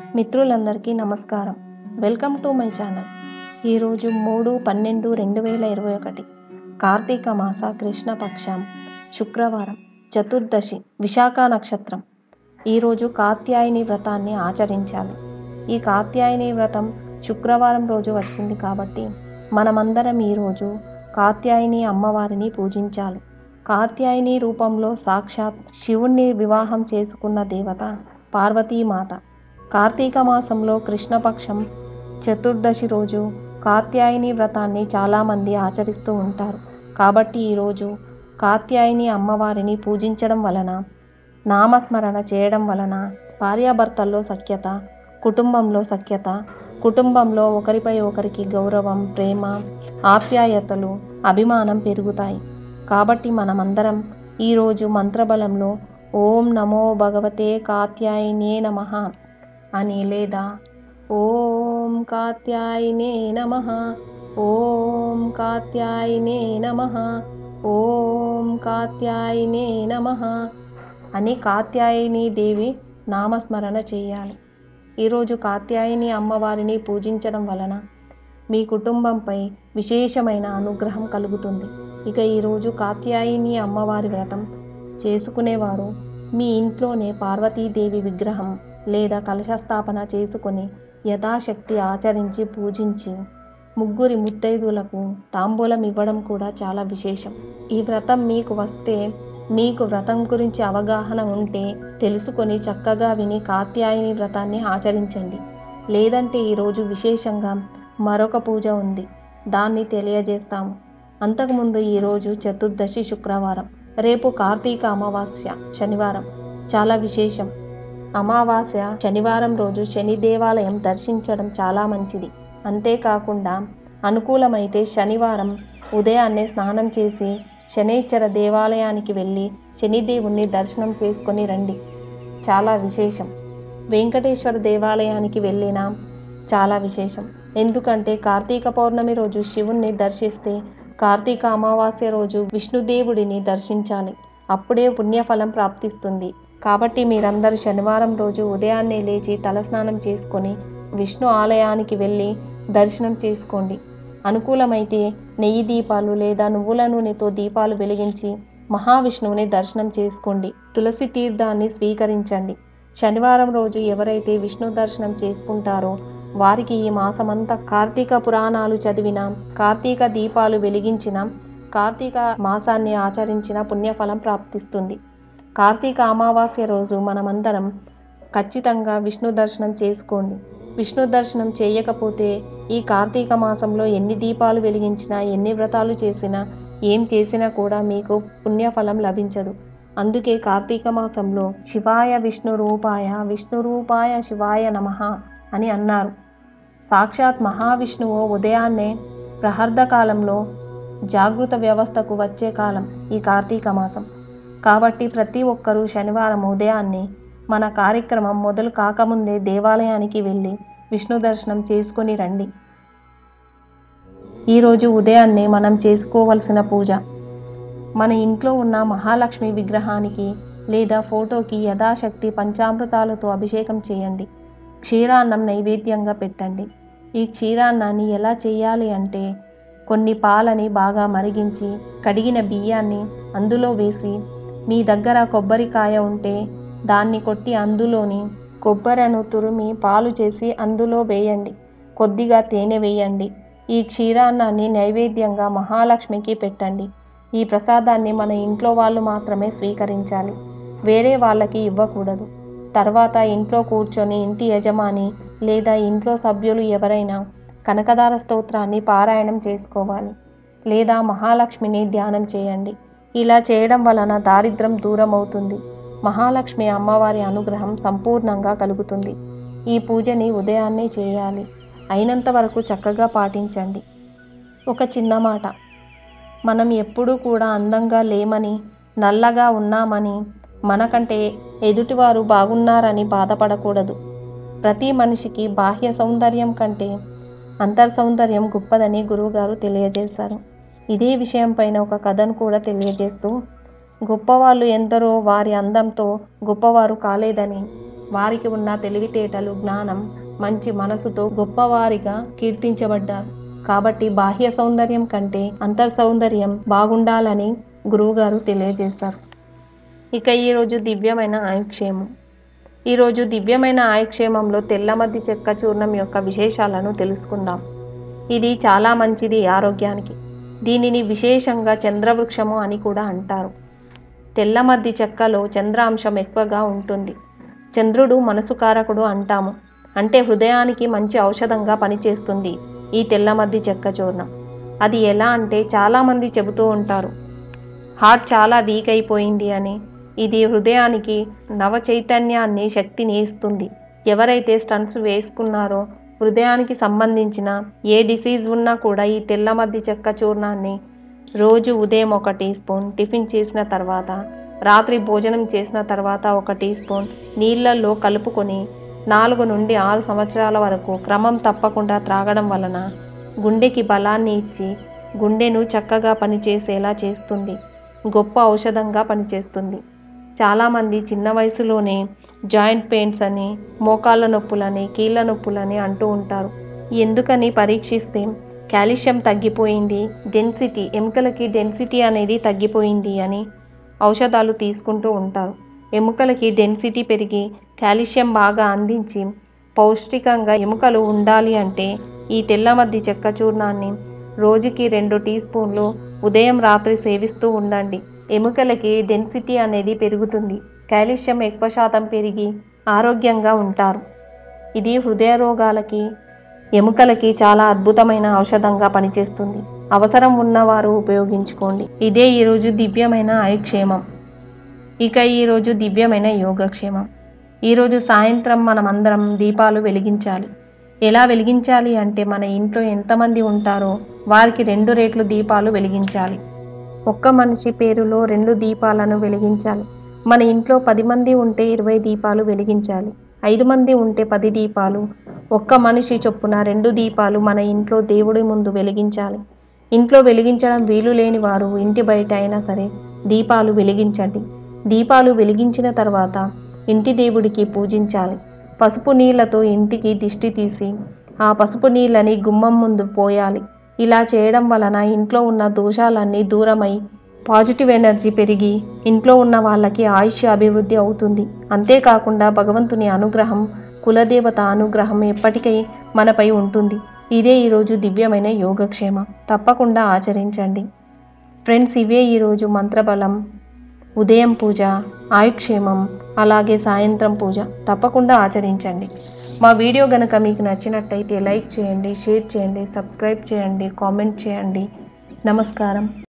మిత్రులందరికీ నమస్కారం welcome to my channel ఈరోజు మూడు పన్నెండు రెండు వేల ఇరవై ఒకటి కార్తీక మాస కృష్ణపక్షం శుక్రవారం చతుర్దశి విశాఖ నక్షత్రం ఈరోజు కాత్యాయని వ్రతాన్ని ఆచరించాలి ఈ కాత్యాయని వ్రతం శుక్రవారం రోజు వచ్చింది కాబట్టి మనమందరం ఈరోజు కాత్యాయని అమ్మవారిని పూజించాలి కాత్యాయని రూపంలో సాక్షాత్ శివుణ్ణి వివాహం చేసుకున్న దేవత పార్వతీమాత కార్తీక మాసంలో కృష్ణపక్షం చతుర్దశి రోజు కాత్యాయని వ్రతాన్ని చాలామంది ఆచరిస్తూ ఉంటారు కాబట్టి ఈరోజు కాత్యాయని అమ్మవారిని పూజించడం వలన నామస్మరణ చేయడం వలన భార్యాభర్తల్లో సఖ్యత కుటుంబంలో సఖ్యత కుటుంబంలో ఒకరిపై ఒకరికి గౌరవం ప్రేమ ఆప్యాయతలు అభిమానం పెరుగుతాయి కాబట్టి మనమందరం ఈరోజు మంత్రబలంలో ఓం నమో భగవతే కాత్యాయనే నమః అని లేదా ఓం కాత్యాయనే నమ ఓం కాత్యాయనే నమ ఓం కాత్యాయనే నమ అని కాత్యాయని దేవి నామస్మరణ చేయాలి ఈరోజు కాత్యాయని అమ్మవారిని పూజించడం వలన మీ కుటుంబంపై విశేషమైన అనుగ్రహం కలుగుతుంది ఇక ఈరోజు కాత్యాయని అమ్మవారి వ్రతం చేసుకునేవారు మీ ఇంట్లోనే పార్వతీదేవి విగ్రహం లేదా కలశస్థాపన చేసుకొని యథాశక్తి ఆచరించి పూజించి ముగ్గురి ముత్తైదులకు తాంబూలం ఇవ్వడం కూడా చాలా విశేషం ఈ వ్రతం మీకు వస్తే మీకు వ్రతం గురించి అవగాహన ఉంటే తెలుసుకొని చక్కగా విని కాత్యాయని వ్రతాన్ని ఆచరించండి లేదంటే ఈరోజు విశేషంగా మరొక పూజ ఉంది దాన్ని తెలియజేస్తాము అంతకుముందు ఈరోజు చతుర్దశి శుక్రవారం రేపు కార్తీక అమావాస్య శనివారం చాలా విశేషం అమావాస్య శనివారం రోజు శని దేవాలయం దర్శించడం చాలా మంచిది అంతేకాకుండా అనుకూలమైతే శనివారం ఉదయాన్నే స్నానం చేసి శనేశ్వర దేవాలయానికి వెళ్ళి శనిదేవుణ్ణి దర్శనం చేసుకొని రండి చాలా విశేషం వెంకటేశ్వర దేవాలయానికి వెళ్ళినా చాలా విశేషం ఎందుకంటే కార్తీక పౌర్ణమి రోజు శివుణ్ణి దర్శిస్తే కార్తీక అమావాస్య రోజు విష్ణుదేవుడిని దర్శించాలి అప్పుడే పుణ్యఫలం ప్రాప్తిస్తుంది కాబట్టి మీరందరూ శనివారం రోజు ఉదయాన్నే లేచి తలస్నానం చేసుకొని విష్ణు ఆలయానికి వెళ్ళి దర్శనం చేసుకోండి అనుకూలమైతే నెయ్యి దీపాలు లేదా నువ్వుల నూనెతో దీపాలు వెలిగించి మహావిష్ణువుని దర్శనం చేసుకోండి తులసి తీర్థాన్ని స్వీకరించండి శనివారం రోజు ఎవరైతే విష్ణు దర్శనం చేసుకుంటారో వారికి ఈ మాసమంతా కార్తీక పురాణాలు చదివిన కార్తీక దీపాలు వెలిగించిన కార్తీక మాసాన్ని ఆచరించిన పుణ్యఫలం ప్రాప్తిస్తుంది కార్తీక అమావాస్య రోజు మనమందరం ఖచ్చితంగా విష్ణు దర్శనం చేసుకోండి విష్ణు దర్శనం చేయకపోతే ఈ కార్తీక మాసంలో ఎన్ని దీపాలు వెలిగించినా ఎన్ని వ్రతాలు చేసినా ఏం చేసినా కూడా మీకు పుణ్యఫలం లభించదు అందుకే కార్తీక మాసంలో శివాయ విష్ణు రూపాయ విష్ణు రూపాయ శివాయ నమః అని అన్నారు సాక్షాత్ మహావిష్ణువు ఉదయాన్నే ప్రహర్ధ కాలంలో జాగృత వ్యవస్థకు వచ్చే కాలం ఈ కార్తీక మాసం కాబట్టి ప్రతి ఒక్కరూ శనివారం ఉదయాన్నే మన కార్యక్రమం మొదలు కాకముందే దేవాలయానికి వెళ్ళి విష్ణు దర్శనం చేసుకొని రండి ఈరోజు ఉదయాన్నే మనం చేసుకోవలసిన పూజ మన ఇంట్లో ఉన్న మహాలక్ష్మి విగ్రహానికి లేదా ఫోటోకి యథాశక్తి పంచామృతాలతో అభిషేకం చేయండి క్షీరాన్నం నైవేద్యంగా పెట్టండి ఈ క్షీరాన్నాన్ని ఎలా చేయాలి అంటే కొన్ని పాలని బాగా మరిగించి కడిగిన బియ్యాన్ని అందులో వేసి మీ దగ్గర కొబ్బరికాయ ఉంటే దాన్ని కొట్టి అందులోని కొబ్బరిను తురిమి పాలు చేసి అందులో వేయండి కొద్దిగా తేనె వేయండి ఈ క్షీరాన్నాన్ని నైవేద్యంగా మహాలక్ష్మికి పెట్టండి ఈ ప్రసాదాన్ని మన ఇంట్లో వాళ్ళు మాత్రమే స్వీకరించాలి వేరే వాళ్ళకి ఇవ్వకూడదు తర్వాత ఇంట్లో కూర్చొని ఇంటి యజమాని లేదా ఇంట్లో సభ్యులు ఎవరైనా కనకదార స్తోత్రాన్ని పారాయణం చేసుకోవాలి లేదా మహాలక్ష్మిని ధ్యానం చేయండి ఇలా చేయడం వలన దారిద్రం దూరం అవుతుంది మహాలక్ష్మి అమ్మవారి అనుగ్రహం సంపూర్ణంగా కలుగుతుంది ఈ పూజని ఉదయాన్నే చేయాలి అయినంత వరకు చక్కగా పాటించండి ఒక చిన్న మాట మనం ఎప్పుడూ కూడా అందంగా లేమని నల్లగా ఉన్నామని మనకంటే ఎదుటివారు బాగున్నారని బాధపడకూడదు ప్రతి మనిషికి బాహ్య సౌందర్యం కంటే అంతర్ సౌందర్యం గొప్పదని గురువుగారు తెలియజేశారు ఇదే విషయం పైన ఒక కథను కూడా తెలియజేస్తూ గొప్పవాళ్ళు ఎందరో వారి అందంతో గొప్పవారు కాలేదని వారికి ఉన్న తెలివితేటలు జ్ఞానం మంచి మనసుతో గొప్పవారిగా కీర్తించబడ్డారు కాబట్టి బాహ్య సౌందర్యం కంటే అంతర్ సౌందర్యం బాగుండాలని గురువుగారు తెలియజేస్తారు ఇక ఈరోజు దివ్యమైన ఆయుక్షేమం ఈరోజు దివ్యమైన ఆయుక్షేమంలో తెల్లమద్ది చెక్క చూర్ణం యొక్క విశేషాలను తెలుసుకుందాం ఇది చాలా మంచిది ఆరోగ్యానికి దీనిని విశేషంగా చంద్రవృక్షము అని కూడా అంటారు తెల్లమద్ది చెక్కలో చంద్రాంశం ఎక్కువగా ఉంటుంది చంద్రుడు మనసుకారకుడు అంటాము అంటే హృదయానికి మంచి ఔషధంగా పనిచేస్తుంది ఈ తెల్లమద్ది చెక్క చూర్ణం అది ఎలా అంటే చాలామంది చెబుతూ ఉంటారు హార్ట్ చాలా వీక్ అయిపోయింది అని ఇది హృదయానికి నవ చైతన్యాన్ని శక్తిని ఇస్తుంది ఎవరైతే స్టంట్స్ వేసుకున్నారో హృదయానికి సంబంధించిన ఏ డిసీజ్ ఉన్నా కూడా ఈ తెల్లమద్ది చెక్క చూర్ణాన్ని రోజు ఉదయం ఒక టీ స్పూన్ టిఫిన్ చేసిన తర్వాత రాత్రి భోజనం చేసిన తర్వాత ఒక టీ స్పూన్ నీళ్ళల్లో కలుపుకొని నాలుగు నుండి ఆరు సంవత్సరాల వరకు క్రమం తప్పకుండా త్రాగడం వలన గుండెకి బలాన్ని ఇచ్చి గుండెను చక్కగా పనిచేసేలా చేస్తుంది గొప్ప ఔషధంగా పనిచేస్తుంది చాలామంది చిన్న వయసులోనే జాయింట్ పెయిన్స్ అని మోకాళ్ళ నొప్పులని కీళ్ళ నొప్పులని అంటూ ఉంటారు ఎందుకని పరీక్షిస్తే కాల్షియం తగ్గిపోయింది డెన్సిటీ ఎముకలకి డెన్సిటీ అనేది తగ్గిపోయింది అని ఔషధాలు తీసుకుంటూ ఉంటారు ఎముకలకి డెన్సిటీ పెరిగి కాల్షియం బాగా అందించి పౌష్టికంగా ఎముకలు ఉండాలి అంటే ఈ తెల్లమద్ది చెక్క చూర్ణాన్ని రోజుకి రెండు టీ స్పూన్లు ఉదయం రాత్రి సేవిస్తూ ఉండండి ఎముకలకి డెన్సిటీ అనేది పెరుగుతుంది కాల్షియం ఎక్కువ శాతం పెరిగి ఆరోగ్యంగా ఉంటారు ఇది హృదయ రోగాలకి ఎముకలకి చాలా అద్భుతమైన ఔషధంగా పనిచేస్తుంది అవసరం ఉన్నవారు ఉపయోగించుకోండి ఇదే ఈరోజు దివ్యమైన ఆయుక్షేమం ఇక ఈరోజు దివ్యమైన యోగక్షేమం ఈరోజు సాయంత్రం మనమందరం దీపాలు వెలిగించాలి ఎలా వెలిగించాలి అంటే మన ఇంట్లో ఎంతమంది ఉంటారో వారికి రెండు రేట్లు దీపాలు వెలిగించాలి ఒక్క మనిషి పేరులో రెండు దీపాలను వెలిగించాలి మన ఇంట్లో పది మంది ఉంటే ఇరవై దీపాలు వెలిగించాలి ఐదు మంది ఉంటే పది దీపాలు ఒక్క మనిషి చొప్పున రెండు దీపాలు మన ఇంట్లో దేవుడి ముందు వెలిగించాలి ఇంట్లో వెలిగించడం వీలు లేని వారు ఇంటి బయట అయినా సరే దీపాలు వెలిగించండి దీపాలు వెలిగించిన తర్వాత ఇంటి దేవుడికి పూజించాలి పసుపు నీళ్లతో ఇంటికి దిష్టి తీసి ఆ పసుపు నీళ్ళని గుమ్మం ముందు పోయాలి ఇలా చేయడం వలన ఇంట్లో ఉన్న దోషాలన్నీ దూరమై పాజిటివ్ ఎనర్జీ పెరిగి ఇంట్లో ఉన్న వాళ్ళకి ఆయుష్ అభివృద్ధి అవుతుంది అంతేకాకుండా భగవంతుని అనుగ్రహం కులదేవత అనుగ్రహం ఎప్పటికీ మనపై ఉంటుంది ఇదే ఈరోజు దివ్యమైన యోగక్షేమం తప్పకుండా ఆచరించండి ఫ్రెండ్స్ ఇవే ఈరోజు మంత్రబలం ఉదయం పూజ ఆయుక్షేమం అలాగే సాయంత్రం పూజ తప్పకుండా ఆచరించండి మా వీడియో గనక మీకు నచ్చినట్టయితే లైక్ చేయండి షేర్ చేయండి సబ్స్క్రైబ్ చేయండి కామెంట్ చేయండి నమస్కారం